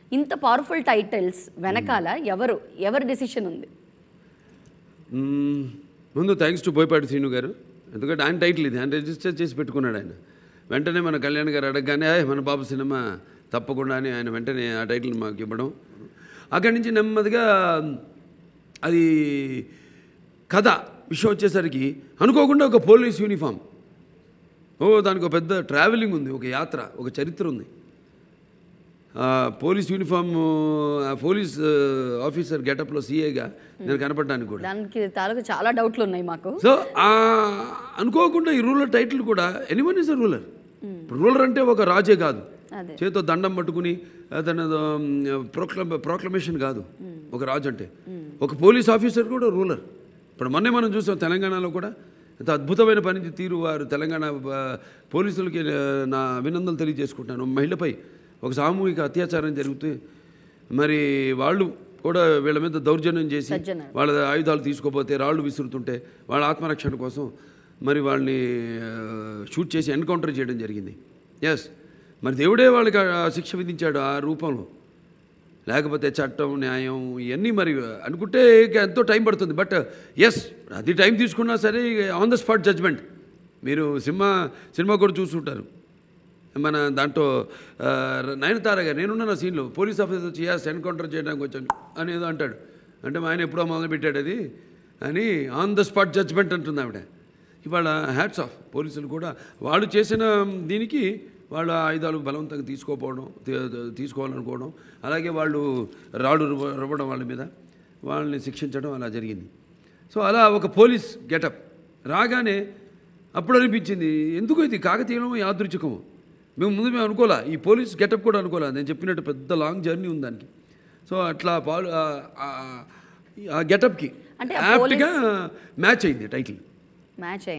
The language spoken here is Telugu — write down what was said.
ఇంత పవర్ఫుల్ టైటిల్స్ వెనకాల ఎవరు ఎవరి డెసిషన్ ఉంది మ్మ్. ముందు థ్యాంక్స్ టు బోయపాటి శ్రీను గారు ఎందుకంటే ఆయన టైటిల్ ఇది ఆయన రిజిస్టర్ చేసి పెట్టుకున్నాడు ఆయన వెంటనే మన కళ్యాణ్ గారు అడగగానే "ఆయ్, మన బాబు సినిమా తప్పకుండా అని ఆయన వెంటనే ఆ టైటిల్ మాకు ఇవ్వడం అక్కడి నుంచి నెమ్మదిగా అది కథ విషయం వచ్చేసరికి అనుకోకుండా ఒక పోలీస్ యూనిఫామ్ ఓ దానికి ఒక పెద్ద ట్రావెలింగ్ ఉంది ఒక యాత్ర ఒక చరిత్ర ఉంది ఆ, పోలీస్ యూనిఫామ్ ఆ, పోలీస్ ఆ, ఆఫీసర్ గెటప్లో సీఏగా నేను కనపడడానికి కూడా దానికి తాలూకు చాలా డౌట్లు ఉన్నాయి మాకు సో ఆ అనుకోకుండా ఈ రూలర్ టైటిల్ కూడా ఎనీవన్ ఇస్ అ రూలర్ ఇప్పుడు రూలర్ అంటే ఒక రాజే కాదు అదే. చేతితో దండం పట్టుకుని అతను ప్రోక్లమ్ ప్రోక్లమేషన్ కాదు ఒక రాజు అంటే ఒక పోలీస్ ఆఫీసర్ కూడా రూలర్ ఇప్పుడు మొన్నే మనం చూసాం తెలంగాణలో కూడా ఎంత అద్భుతమైన పని తీరు వారు తెలంగాణ ఆ, పోలీసులకి ఆ, నా అభినందనలు తెలియజేసుకుంటాను మహిళపై ఒక సామూహిక అత్యాచారం జరిగితే మరి వాళ్ళు కూడా వీళ్ళ మీద దౌర్జన్యం చేసి సజ్జనారు. వాళ్ళ ఆయుధాలు తీసుకోపోతే రాళ్ళు విసురుతుంటే వాళ్ళ ఆత్మరక్షణ కోసం మరి వాళ్ళని ఆ, షూట్ చేసి ఎన్కౌంటర్ చేయడం జరిగింది ఎస్ మరి దేవుడే వాళ్ళకి ఆ శిక్ష విధించాడు ఆ రూపంలో లేకపోతే చట్టం న్యాయం ఇవన్నీ మరి అనుకుంటే ఇక ఎంతో టైం పడుతుంది బట్ ఎస్ అది టైం తీసుకున్నా సరే ఆన్ ద స్పాట్ జడ్జ్మెంట్ మీరు సినిమా సినిమా కూడా చూస్తుంటారు మన దాంట్లో ఆ, నయనతార గారు నేనున్న సీన్లో పోలీస్ ఆఫీసర్ వచ్చి యాస్ ఎన్కౌంటర్ చేయడానికి వచ్చాను అని ఏదో అంటాడు అంటే మా ఆయన ఎప్పుడో మొదలు పెట్టాడు అది అని ఆన్ ద స్పాట్ జడ్జ్మెంట్ అంటుంది ఆవిడ ఇవాళ హ్యాట్స్ ఆఫ్ పోలీసులు కూడా వాళ్ళు చేసిన దీనికి వాళ్ళ ఆయుధాలు బలవంతంగా తీసుకోపోవడం తీ- తీసుకోవాలనుకోవడం అలాగే వాళ్ళు రాళ్ళు రువ్వ- రువ్వడం వాళ్ళ మీద వాళ్ళని శిక్షించడం అలా జరిగింది సో అలా ఒక పోలీస్ గెటప్ రాగానే అప్పుడు అనిపించింది ఎందుకు ఇది కాకతీయమో యాదృచ్ఛికమో మేము ముందు మేము అనుకోలే ఈ పోలీస్ గెటప్ కూడా అనుకోలే నేను చెప్పినట్టు పెద్ద లాంగ్ జర్నీ ఉంది దానికి సో అట్లా పాలు ఆ- ఆ- ఆ గెటప్కి అంటే ఆ యాప్ట్గా మ్యాచ్ అయింది టైటిల్ మ్యాచ్